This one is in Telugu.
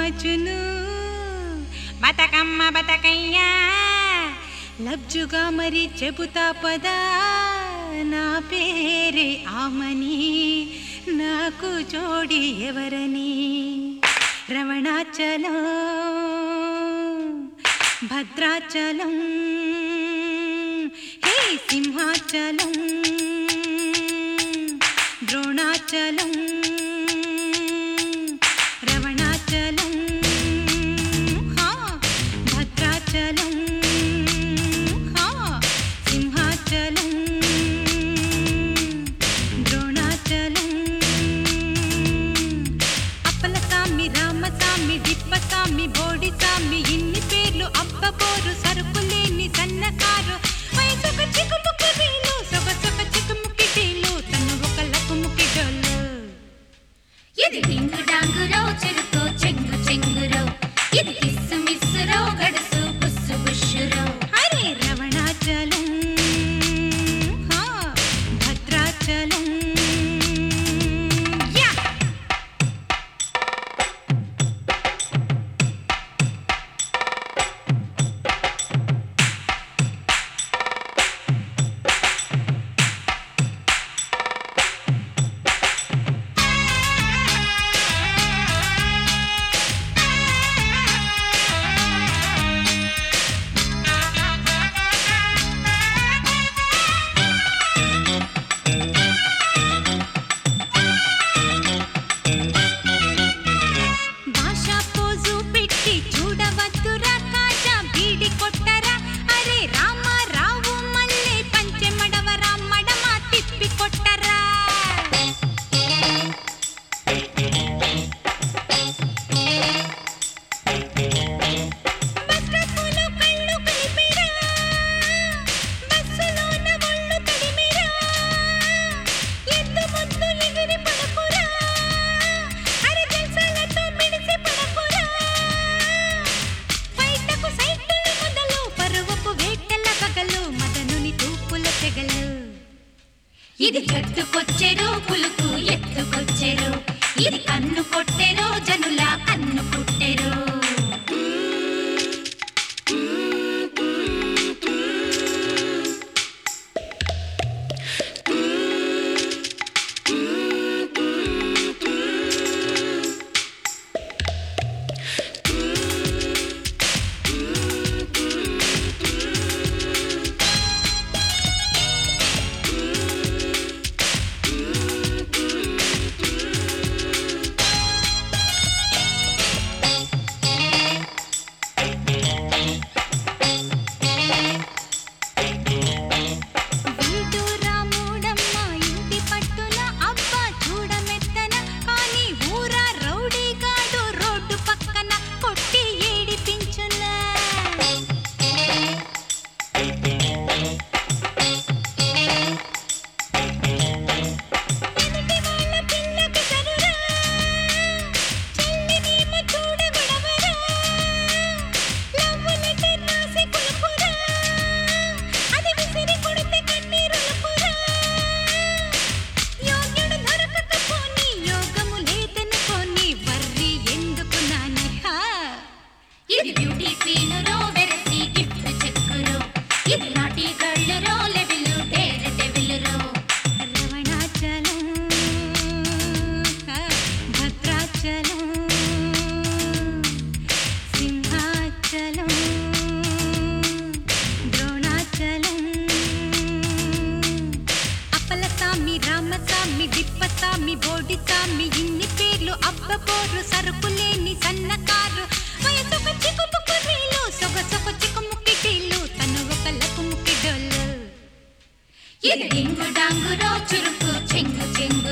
మజును బతకమ్మ బతకయ్యా లబ్జుగా మరి చెబుతా పదా నా పేరే ఆమని నాకు జోడి ఎవరని రమణాచలం భద్రాచలం హే సింహాచలం ద్రోణాచలం రమణాచలం హా భద్రాచలం హా సింహాచలం ద్రోణాచలం అప్పలసామి రామసామి డిప్పసామి బోడిసామి ఇన్ని పేర్లు అబ్బబోరు సరుకులేని సన్నకారు వయసొక చికుముకి వీలు సొగసొక చికుముకి డీలు తను ఒక లకుముకి డోలు ఇది డింగు డాంగురో చెరుకో చెంగు చెంగురో ఇది కిస్సు మిస్సురో గడుసు బుస్సు బుష్షురో అరే రవణాచలం హా భద్రాచలం యా భాషా పోజు పెట్టి చూడవద్దురా కాజా బీడి కొట్టరా అరే రామ రావు మల్లె పంచె మడవరా మడమ తిప్పి కొట్టరా బస్రప్పులో కళ్ళు కలిపిరా బస్సులోన ఒళ్ళు తడిమిరా ఎద్దు ముద్దు ఎగిరి పడకురా అరే జల్సాలతో మిడిసి పడకురా బయటకు సైకిళ్ళు మొదలు పరువపు వేటల పగలు మదనుని తూపుల తెగలు ఇది జట్టుకొచ్చెరో పులుకు ఎత్తుకొచ్చెరో ఇది కన్ను కొట్టెరో జనుల కన్ను పుట్టెరో వీడు రాముడమ్మ ఇంటి పట్టున అబ్బ చూడమెత్తన కానీ ఊరా రౌడీగాడు రోడ్డు పక్కన కొట్టి ఏడిపించునా ఎదుటి వాళ్ళ పిల్లకి సరురా చెల్లినేమో చూడగొడవరా లవ్వు లెటర్ రాసి కొలుపురా అది విసిరి కొడితే కన్నీరులుపురా యోగ్యుడు దొరకకపోని యోగము లేదనుకోని వర్రి ఎందుకు నానిహా ఇది బ్యూటీ క్వీనురో వెరసి గిఫ్ట్ చెక్కురో ఇది నాటి గళ్ళురో లెవిలు డేర్ డెవిలురో రమణాచలం భద్రాచలం సింహాచలం ద్రోణాచలం అప్పలసామి రామసామి డిప్పసామి బోడిసామి ఇన్ని పేర్లు అబ్బబోరు సరుకులేని సన్నకారు వయసొక చికుముకు వీలు సొగసొక చికుముకి డీలు తను ఒక లకుముకి డోలు ఇది డింగు డాంగురో చురుకు చెంగు చెంగు